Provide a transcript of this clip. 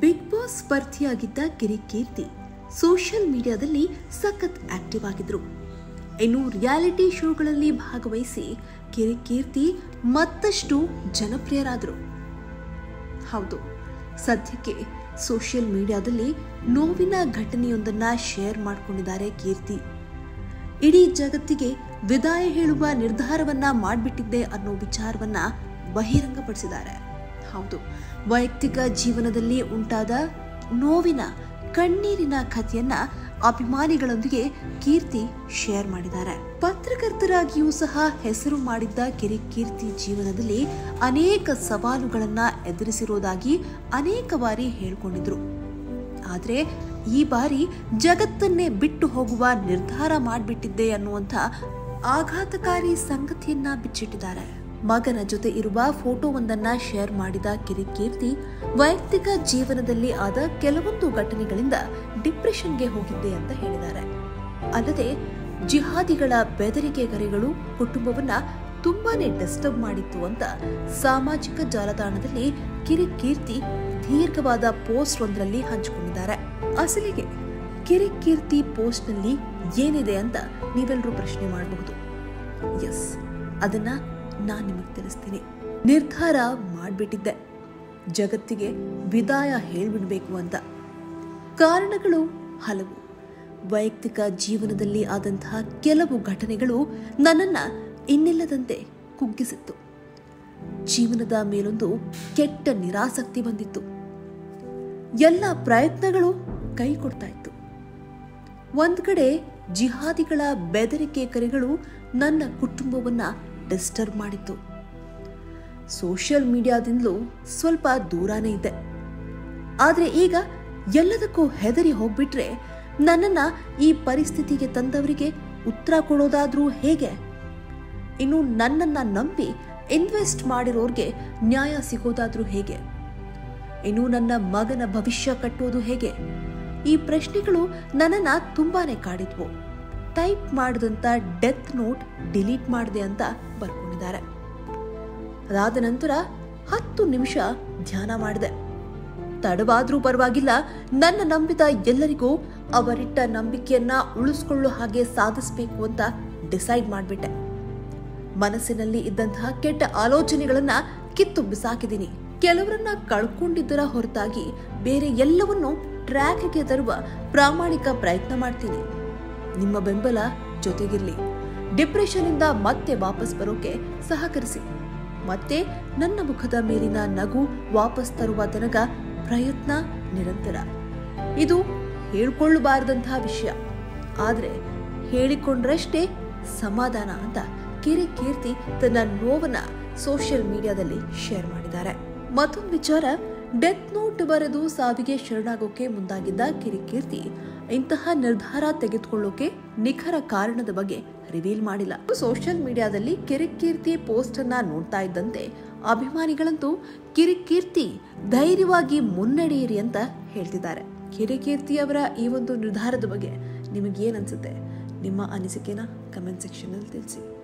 big boss ಸ್ಪರ್ಧಿಯಾಗಿದ್ದ Kirik Keerthi social ಮೀಡಿಯಾದಲ್ಲಿ ಸಖತ್ ಆಕ್ಟಿವ್ ಆಗಿದ್ರು ಇನ್ನು ರಿಯಾಲಿಟಿ ಶೋಗಳಲ್ಲಿ ಭಾಗವಹಿಸಿ ಕಿರಿಕೀರ್ತಿ ಮತ್ತಷ್ಟು ಜನಪ್ರಿಯರಾದರು ಹೌದು ಸದ್ಯಕ್ಕೆ ಸೋಷಿಯಲ್ ಮೀಡಿಯಾದಲ್ಲಿ ನೋವಿನ ಘಟನೆಯೊಂದನ್ನ ಶೇರ್ ಮಾಡಿಕೊಂಡಿದ್ದಾರೆ ಕೀರ್ತಿ ಇಡೀ ಜಗತ್ತಿಗೆ ವಿದಾಯ ಹೇಳುವ ನಿರ್ಧಾರವನ್ನ ಮಾಡಿಬಿಟ್ಟಿದ್ದೆ ಅನ್ನೋ ವಿಚಾರವನ್ನ ಬಹಿರಂಗಪಡಿಸಿದ್ದಾರೆ ಹೌದು ವೈಯಕ್ತಿಕ ಜೀವನದಲ್ಲಿ ಉಂಟಾದ ನೋವಿನ ಕಣ್ಣೀರಿನ ಕಥೆಯನ್ನ ಅಭಿಮಾನಿಗಳೊಂದಿಗೆ ಕೀರ್ತಿ ಶೇರ್ ಮಾಡಿದ್ದಾರೆ ಪತ್ರಕರ್ತರಾಗಿಯೂ ಸಹ ಹೆಸರು ಮಾಡಿದ್ದ ಕಿರಿಕೀರ್ತಿ ಜೀವನದಲ್ಲಿ ಅನೇಕ ಸವಾಲುಗಳನ್ನ ಎದುರಿಸಿರೋದಾಗಿ ಅನೇಕ ಬಾರಿ ಹೇಳ್ಕೊಂಡಿದ್ರು ಆದರೆ ಈ ಬಾರಿ ಜಗತ್ತನ್ನೇ ಬಿಟ್ಟು ಹೋಗುವ ನಿರ್ಧಾರ ಮಾಡಿಬಿಟ್ಟಿದ್ದೆ ಅನ್ನುವಂಥ ಆಘಾತಕಾರಿ ಸಂಗತಿಯನ್ನ ಬಿಚ್ಚಿಟ್ಟಿದ್ದಾರೆ ಮಗನ ಜೊತೆ ಇರುವ ಫೋಟೋವೊಂದನ್ನ ಶೇರ್ ಮಾಡಿದ ಕಿರಿಕೀರ್ತಿ ವೈಯಕ್ತಿಕ ಜೀವನದಲ್ಲಿ ಆದ ಕೆಲವೊಂದು ಘಟನೆಗಳಿಂದ ಡಿಪ್ರೆಷನ್ಗೆ ಹೋಗಿದ್ದೆ ಅಂತ ಹೇಳಿದ್ದಾರೆ ಅಲ್ಲದೆ ಜಿಹಾದಿಗಳ ಬೆದರಿಕೆ ಕರೆಗಳು ಕುಟುಂಬವನ್ನ ತುಂಬಾನೇ ಡಿಸ್ಟರ್ಬ್ ಮಾಡಿತ್ತು ಅಂತ ಸಾಮಾಜಿಕ ಜಾಲತಾಣದಲ್ಲಿ ಕಿರಿಕೀರ್ತಿ ದೀರ್ಘವಾದ ಪೋಸ್ಟ್ ಒಂದರಲ್ಲಿ ಹಂಚಿಕೊಂಡಿದ್ದಾರೆ ಅಸಲಿಗೆ ಕಿರಿಕೀರ್ತಿ ಪೋಸ್ಟ್ನಲ್ಲಿ ಏನಿದೆ ಅಂತ ನೀವೆಲ್ಲರೂ ಪ್ರಶ್ನೆ ಮಾಡಬಹುದು ಎಸ್ ಅದನ್ನ ನಾನು ನಿಮಗೆ ತಿಳಿಸ್ತೀನಿ ನಿರ್ಧಾರ ಮಾಡಿಬಿಟ್ಟಿದ್ದೆ ಜಗತ್ತಿಗೆ ವಿದಾಯ ಹೇಳ್ಬಿಡ್ಬೇಕು ಅಂತ ಕಾರಣಗಳು ಹಲವು ವೈಯಕ್ತಿಕ ಜೀವನದಲ್ಲಿ ಆದಂತಹ ಕೆಲವು ಘಟನೆಗಳು ನನ್ನನ್ನ ಇನ್ನಿಲ್ಲದಂತೆ ಕುಗ್ಗಿಸಿತ್ತು ಜೀವನದ ಮೇಲೊಂದು ಕೆಟ್ಟ ನಿರಾಸಕ್ತಿ ಬಂದಿತ್ತು ಎಲ್ಲ ಪ್ರಯತ್ನಗಳು ಕೈ ಕೊಡ್ತಾ ಇತ್ತು ಒಂದ್ ಕಡೆ ಜಿಹಾದಿಗಳ ಬೆದರಿಕೆ ಕರೆಗಳು ನನ್ನ ಕುಟುಂಬವನ್ನ ಡಿಸ್ಟರ್ಬ್ ಮಾಡಿತ್ತು ಸೋಷಿಯಲ್ ಮೀಡಿಯಾದಿಂದಲೂ ಸ್ವಲ್ಪ ದೂರಾನೇ ಇದೆ ಆದ್ರೆ ಈಗ ಎಲ್ಲದಕ್ಕೂ ಹೆದರಿ ಹೋಗ್ಬಿಟ್ರೆ ನನ್ನನ್ನ ಈ ಪರಿಸ್ಥಿತಿಗೆ ತಂದವರಿಗೆ ಉತ್ತರ ಕೊಡೋದಾದ್ರೂ ಹೇಗೆ ಇನ್ನು ನನ್ನನ್ನ ನಂಬಿ ಇನ್ವೆಸ್ಟ್ ಮಾಡಿರೋರ್ಗೆ ನ್ಯಾಯ ಸಿಗೋದಾದ್ರೂ ಹೇಗೆ ಇನ್ನು ನನ್ನ ಮಗನ ಭವಿಷ್ಯ ಕಟ್ಟೋದು ಹೇಗೆ ಈ ಪ್ರಶ್ನೆಗಳು ನನ್ನನ್ನ ತುಂಬಾನೇ ಕಾಡಿದ್ವು ಟೈಪ್ ಮಾಡಿದಂತ ಡೆತ್ ನೋಟ್ ಡಿಲೀಟ್ ಮಾಡಿದೆ ಅಂತ ಬರ್ಕೊಂಡಿದ್ದಾರೆ ಅದಾದ ನಂತರ ಹತ್ತು ನಿಮಿಷ ಧ್ಯಾನ ಮಾಡಿದೆ ತಡವಾದ್ರೂ ಪರವಾಗಿಲ್ಲ ನನ್ನ ನಂಬಿದ ಎಲ್ಲರಿಗೂ ಅವರಿಟ್ಟ ನಂಬಿಕೆಯನ್ನ ಉಳಿಸ್ಕೊಳ್ಳೋ ಹಾಗೆ ಸಾಧಿಸಬೇಕು ಅಂತ ಡಿಸೈಡ್ ಮಾಡಿಬಿಟ್ಟೆ ಮನಸ್ಸಿನಲ್ಲಿ ಇದ್ದಂತಹ ಕೆಟ್ಟ ಆಲೋಚನೆಗಳನ್ನ ಕಿತ್ತು ಬಿಸಾಕಿದ್ದೀನಿ ಕೆಲವರನ್ನ ಕಳ್ಕೊಂಡಿದ್ದರ ಹೊರತಾಗಿ ಬೇರೆ ಎಲ್ಲವನ್ನೂ ಟ್ರ್ಯಾಕ್ಗೆ ತರುವ ಪ್ರಾಮಾಣಿಕ ಪ್ರಯತ್ನ ಮಾಡ್ತೀನಿ ನಿಮ್ಮ ಬೆಂಬಲ ಜೊತೆಗಿರ್ಲಿ ಡಿಪ್ರೆಷನ್ ಇಂದ ಮತ್ತೆ ವಾಪಸ್ ಬರೋಕೆ ಸಹಕರಿಸಿ ಮತ್ತೆ ನನ್ನ ಮುಖದ ಮೇಲಿನ ನಗು ವಾಪಸ್ ತರುವ ತನಕ ಪ್ರಯತ್ನ ನಿರಂತರ ಇದು ಹೇಳ್ಕೊಳ್ಳಬಾರದಂತಹ ವಿಷಯ ಆದ್ರೆ ಹೇಳಿಕೊಂಡ್ರಷ್ಟೇ ಸಮಾಧಾನ ಅಂತ ಕಿರಿ ಕೀರ್ತಿ ತನ್ನ ನೋವನ್ನ ಸೋಷಿಯಲ್ ಮೀಡಿಯಾದಲ್ಲಿ ಶೇರ್ ಮಾಡಿದ್ದಾರೆ ಮತ್ತೊಂದು ವಿಚಾರ ಡೆತ್ ನೋಟ್ ಬರೆದು ಸಾವಿಗೆ ಶರಣಾಗೋಕೆ ಮುಂದಾಗಿದ್ದ ಕಿರಿಕೀರ್ತಿ ಇಂತಹ ನಿರ್ಧಾರ ತೆಗೆದುಕೊಳ್ಳೋಕೆ ನಿಖರ ಕಾರಣದ ಬಗ್ಗೆ ರಿವೀಲ್ ಮಾಡಿಲ್ಲ ಸೋಷಿಯಲ್ ಮೀಡಿಯಾದಲ್ಲಿ ಕಿರಿಕೀರ್ತಿ ಪೋಸ್ಟ್ ಅನ್ನ ನೋಡ್ತಾ ಇದ್ದಂತೆ ಅಭಿಮಾನಿಗಳಂತೂ ಕಿರಿಕೀರ್ತಿ ಧೈರ್ಯವಾಗಿ ಮುನ್ನಡೆಯಿರಿ ಅಂತ ಹೇಳ್ತಿದ್ದಾರೆ ಕಿರಿಕೀರ್ತಿ ಅವರ ಈ ಒಂದು ನಿರ್ಧಾರದ ಬಗ್ಗೆ ನಿಮಗೆ ಏನ್ ಅನ್ಸುತ್ತೆ ನಿಮ್ಮ ಅನಿಸಿಕೆನ ಕಮೆಂಟ್ ಸೆಕ್ಷನ್ ಅಲ್ಲಿ ತಿಳಿಸಿ